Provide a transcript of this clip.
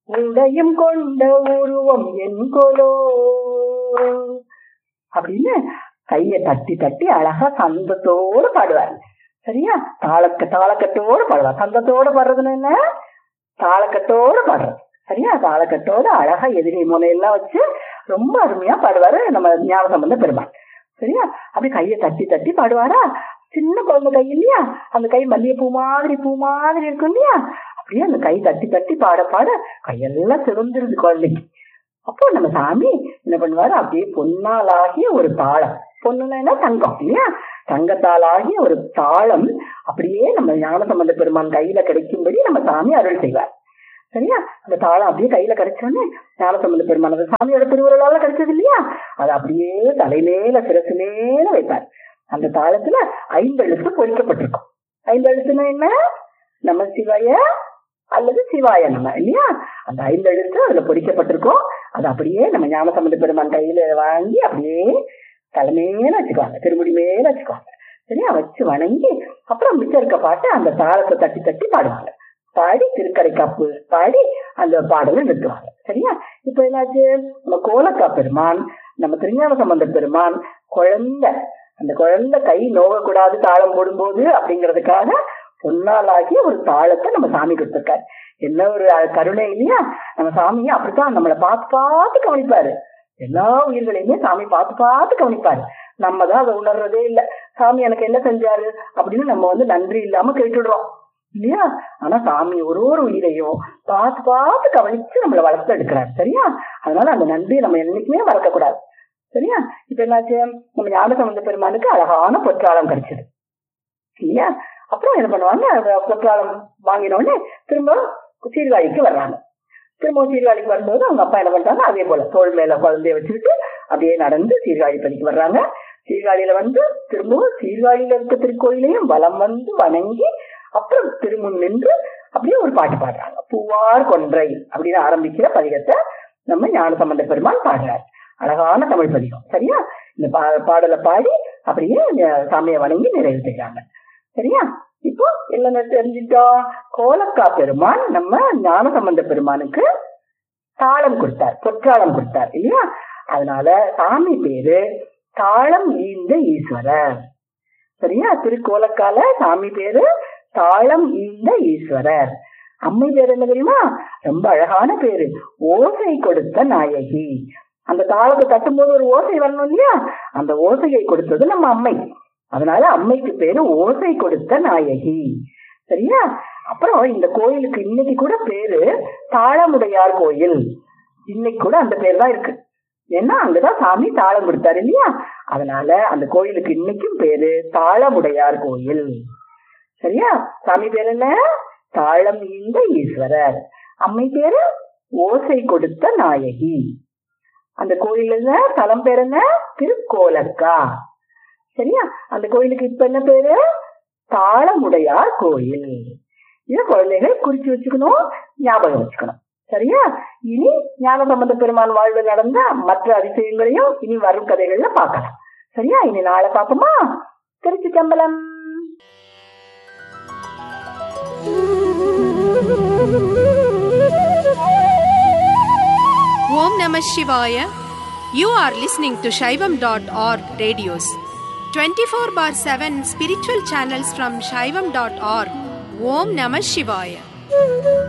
உடையும் கொண்ட உருவம் என் கொலோ அப்படின்னு கைய தட்டி தட்டி அழகா சந்தத்தோடு பாடுவார் சரியா தாளக்க தாளக்கட்டோடு பாடுவார் சந்தத்தோடு பாடுறதுன்னு என்ன தாளக்கட்டோடு பாடுறது சரியா தாளக்கட்டோடு அழகா எதிரி முனையெல்லாம் வச்சு ரொம்ப அருமையா பாடுவாரு நம்ம ஞான சம்பந்த பெருமாள் சரியா அப்படி கைய தட்டி தட்டி பாடுவாரா சின்ன குழந்தை கை இல்லையா அந்த கை மல்லிகைப்பூ மாதிரி பூ மாதிரி இருக்கும் இல்லையா அப்படியே அந்த கை தட்டி தட்டி பாட பாட கையெல்லாம் சிறந்துருது குழந்தைக்கு அப்போ நம்ம சாமி என்ன பண்ணுவாரு அப்படியே பொன்னாலாகிய ஒரு தாளம் பொண்ணுன்னா தங்கம் இல்லையா தங்கத்தாலாகிய ஒரு தாளம் அப்படியே நம்ம ஞானசம்பந்த பெருமான் கையில கிடைக்கும்படி நம்ம சாமி அருள் செய்வார் சரியா அந்த தாளம் அப்படியே கையில கிடைச்சோடனே ஞானசம்பந்த பெருமான் அந்த சாமியோட திருவுருளால கிடைச்சது இல்லையா அது அப்படியே தலைமேல சிரசு மேல வைப்பார் அந்த தாளத்துல ஐந்தெழுத்து பொறிக்கப்பட்டிருக்கும் ஐந்தெழுத்துனா என்ன நம்ம சிவாய அல்லது சிவாய நம்ம இல்லையா அந்த ஐந்தெழுத்து அதுல பொறிக்கப்பட்டிருக்கும் அது அப்படியே நம்ம ஞானசம்பந்த பெருமான் கையில வாங்கி அப்படியே தலைமையில வச்சுக்குவாங்க திருமுடி மேல வச்சுக்குவாங்க சரியா வச்சு வணங்கி அப்புறம் மிச்சம் இருக்க பாட்டு அந்த தாளத்தை தட்டி தட்டி பாடுவாங்க பாடி திருக்கடை காப்பு பாடி அந்த பாடலை நிறுத்துவாங்க சரியா இப்ப என்னாச்சு நம்ம கோலக்கா பெருமான் நம்ம திருஞான சம்பந்த பெருமான் குழந்தை அந்த குழந்தை கை நோகக்கூடாது தாளம் போடும்போது அப்படிங்கிறதுக்காக பொன்னாலாகி ஒரு தாளத்தை நம்ம சாமி கொடுத்திருக்காரு என்ன ஒரு கருணை இல்லையா நம்ம சாமியை அப்படித்தான் நம்மளை பார்த்து பார்த்து கவனிப்பாரு எல்லா உயிர்களையுமே சாமி பார்த்து பார்த்து கவனிப்பாரு நம்ம தான் அதை உணர்றதே இல்ல சாமி எனக்கு என்ன செஞ்சாரு அப்படின்னு நம்ம வந்து நன்றி இல்லாம கேட்டுடுறோம் இல்லையா ஆனா சாமி ஒரு ஒரு உயிரையும் பார்த்து பார்த்து கவனிச்சு நம்மளை வளர்த்து எடுக்கிறாரு சரியா அதனால அந்த நன்றியை நம்ம என்னைக்குமே மறக்க கூடாது சரியா இப்ப என்னாச்சு நம்ம ஞானசம்பந்த பெருமானுக்கு அழகான பொற்றாளம் கிடைச்சது இல்லையா அப்புறம் என்ன பண்ணுவாங்க அந்த பொற்றாளம் வாங்கின உடனே திரும்ப சீர்காழிக்கு வர்றாங்க திரும்ப சீர்காழிக்கு வரும்போது அவங்க அப்பா என்ன பண்றாங்க அதே போல தோல் மேல குழந்தைய வச்சுக்கிட்டு அப்படியே நடந்து சீர்காழி பள்ளிக்கு வர்றாங்க சீர்காழியில வந்து திரும்பவும் சீர்காழியில இருக்க திருக்கோயிலையும் வலம் வந்து வணங்கி அப்புறம் திரும்ப நின்று அப்படியே ஒரு பாட்டு பாடுறாங்க பூவார் கொன்றை அப்படின்னு ஆரம்பிக்கிற பதிகத்தை நம்ம ஞானசம்பந்த பெருமாள் பாடுறாரு அழகான தமிழ் பதிகம் சரியா இந்த பா பாடலை பாடி அப்படியே சாமியை வணங்கி நிறைவு செய்யறாங்க சரியா இப்போ என்ன தெரிஞ்சுட்டோம் கோலக்கா பெருமான் நம்ம ஞானசம்பந்த பெருமானுக்கு தாளம் கொடுத்தார் பொற்றாளம் கொடுத்தார் இல்லையா அதனால சாமி பேரு தாளம் ஈந்த ஈஸ்வரர் சரியா திருக்கோலக்கால சாமி பேரு தாளம் ஈந்த ஈஸ்வரர் அம்மை பேர் என்ன தெரியுமா ரொம்ப அழகான பேரு ஓசை கொடுத்த நாயகி அந்த தாளத்தை தட்டும்போது ஒரு ஓசை வரணும் இல்லையா அந்த ஓசையை கொடுத்தது நம்ம அம்மை அதனால அம்மைக்கு பேரு ஓசை கொடுத்த நாயகி சரியா அப்புறம் இந்த கோயிலுக்கு இன்னைக்கு கூட பேரு தாளமுடையார் கோயில் இன்னைக்கு கூட அந்த பேர் தான் இருக்கு ஏன்னா அங்கதான் சாமி தாளம் கொடுத்தாரு இல்லையா அதனால அந்த கோயிலுக்கு இன்னைக்கும் பேரு தாளமுடையார் கோயில் சரியா சாமி பேர் என்ன தாளம் ஈந்த ஈஸ்வரர் அம்மை பேரு ஓசை கொடுத்த நாயகி அந்த கோயில்ல தலம் பேர் என்ன திருக்கோலக்கா சரியா அந்த கோயிலுக்கு இப்ப என்ன பேரு தாளமுடையார் கோயில் இத குழந்தைகள் குறிச்சு வச்சுக்கணும் ஞாபகம் வச்சுக்கணும் சரியா இனி ஞான சம்பந்த பெருமான் வாழ்வில் நடந்த மற்ற அதிசயங்களையும் இனி வரும் கதைகள்ல பார்க்கலாம் சரியா இனி நாளை பார்ப்போமா திருச்சி சம்பளம் Om Namah Shivaya. You are listening to Shaivam.org radios. 24 bar 7 spiritual channels from Shaivam.org. Om Namah Shivaya.